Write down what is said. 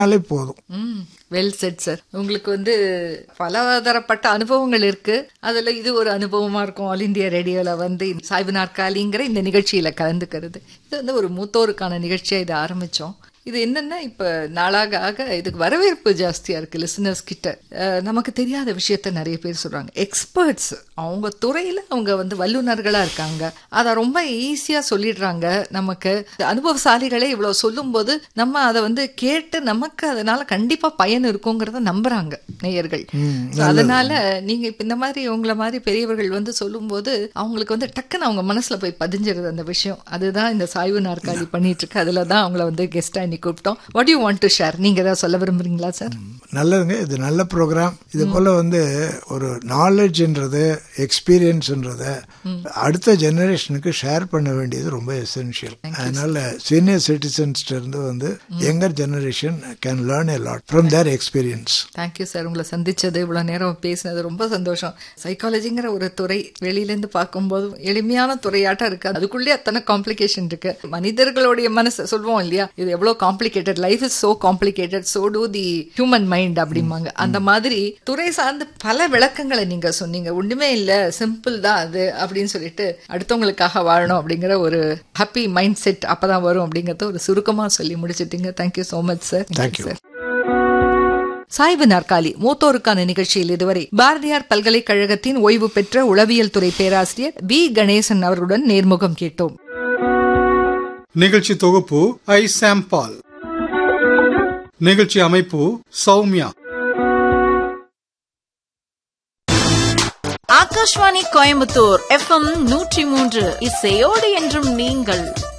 நாளே போதும் ம் வெல் செட் சார் உங்களுக்கு வந்து பலதரப்பட்ட அனுபவங்கள் இருக்கு அதுல இது ஒரு அனுபவமா இருக்கும் ஆல் இந்தியா ரேடியோல வந்து சாய்வு நாற்காலிங்கிற இந்த நிகழ்ச்சியில கலந்துக்கிறது இது வந்து ஒரு மூத்தோருக்கான நிகழ்ச்சியா இதை ஆரம்பிச்சோம் இது என்னன்னா இப்ப நாளாக ஆக இதுக்கு வரவேற்பு ஜாஸ்தியா இருக்கு லிசனர்ஸ் கிட்ட அஹ், நமக்கு தெரியாத விஷயத்த நிறைய பேர் சொல்றாங்க எக்ஸ்பர்ட்ஸ் அவங்க துறையில அவங்க வந்து வல்லுநர்களா இருக்காங்க அதை ரொம்ப ஈஸியா சொல்லிடுறாங்க நமக்கு அனுபவசாலிகளே இவ்வளவு சொல்லும்போது நம்ம அதை வந்து கேட்டு நமக்கு அதனால கண்டிப்பா பயன் இருக்குங்கிறத நம்புறாங்க நேயர்கள் So, அதனால நீங்க இப்ப இந்த மாதிரி உங்களை மாதிரி பெரியவர்கள் வந்து சொல்லும்போது அவங்களுக்கு வந்து டக்குன்னு அவங்க மனசுல போய் பதிஞ்சிருது அந்த விஷயம் அதுதான் இந்த சாய்வு நாற்காலி பண்ணிட்டு இருக்கு அதுல தான் அவங்கள வந்து கெஸ்டா இன்னைக்கு கூப்பிட்டோம் what you want to share நீங்க ஏதாவது சொல்ல விரும்புறீங்களா சார் நல்லதுங்க இது நல்ல ப்ரோக்ராம் இது போல வந்து ஒரு நாலேஜ்ன்றது எக்ஸ்பீரியன்ஸ்ன்றத அடுத்த ஜெனரேஷனுக்கு ஷேர் பண்ண வேண்டியது ரொம்ப எசென்ஷியல் அதனால சீனியர் சிட்டிசன்ஸ்ட இருந்து வந்து younger generation can learn a lot from their experience thank you sir உங்களை சந்திச்சது இவ்வளவு நேரம் பேசினது ரொம்ப சந்தோஷம் சைக்காலஜிங்கிற ஒரு துறை வெளியில இருந்து பார்க்கும்போது எளிமையான துறையாட்டம் இருக்கு அதுக்குள்ளே அத்தனை காம்ப்ளிகேஷன் இருக்கு மனிதர்களுடைய மனசு சொல்லுவோம் இல்லையா இது எவ்வளவு complicated life is so complicated so too the human mind அப்படிம்பாங்க அந்த மாதிரி துறை சார்ந்து பல விளக்கங்களை நீங்க சொன்னீங்க ஒண்ணுமே இல்ல சிம்பிள் தான் அது அப்படின்னு சொல்லிட்டு அடுத்தவங்களுக்காக வாழணும் அப்படிங்கிற ஒரு ஹாப்பி மைண்ட் செட் அப்பதான் வரும் அப்படிங்கறத ஒரு சுருக்கமா சொல்லி முடிச்சிட்டீங்க thank you so much sir Thank you. சாய்வு நாற்காலி மூத்தோருக்கான நிகழ்ச்சியில் இதுவரை பாரதியார் பல்கலைக்கழகத்தின் ஓய்வு பெற்ற உளவியல் துறை பேராசிரியர் வி கணேசன் அவர்களுடன் நேர்முகம் கேட்டோம் நிகழ்ச்சி தொகுப்பு ஐ சாம்பால் நிகழ்ச்சி அமைப்பு சௌமியா ஆகாஷ்வாணி கோயம்புத்தூர் எஃப்எம் நூற்றி மூன்று இசையோடு என்றும் நீங்கள்